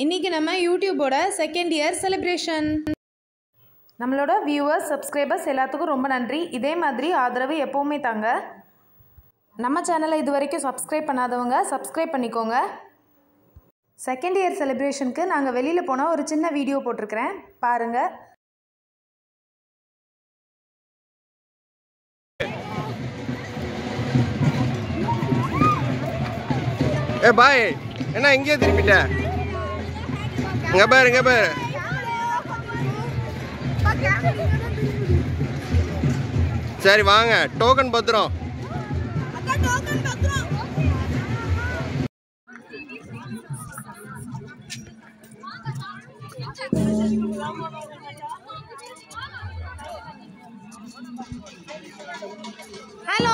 இன்றைக்கி நம்ம யூடியூபோட செகண்ட் இயர் செலிப்ரேஷன் நம்மளோட வியூவர்ஸ் சப்ஸ்கிரைபர்ஸ் எல்லாத்துக்கும் ரொம்ப நன்றி இதே மாதிரி ஆதரவு எப்போவுமே தாங்க நம்ம சேனலை இது வரைக்கும் சப்ஸ்கிரைப் பண்ணாதவங்க சப்ஸ்கிரைப் பண்ணிக்கோங்க செகண்ட் இயர் செலிப்ரேஷனுக்கு நாங்கள் வெளியில் போனால் ஒரு சின்ன வீடியோ போட்டிருக்கிறேன் பாருங்கள் ஏ பாய் என்ன இங்கேயே திருப்பிட்ட இங்க பாரு இங்க பாரு சரி வாங்க டோக்கன் பத்திரம் ஹலோ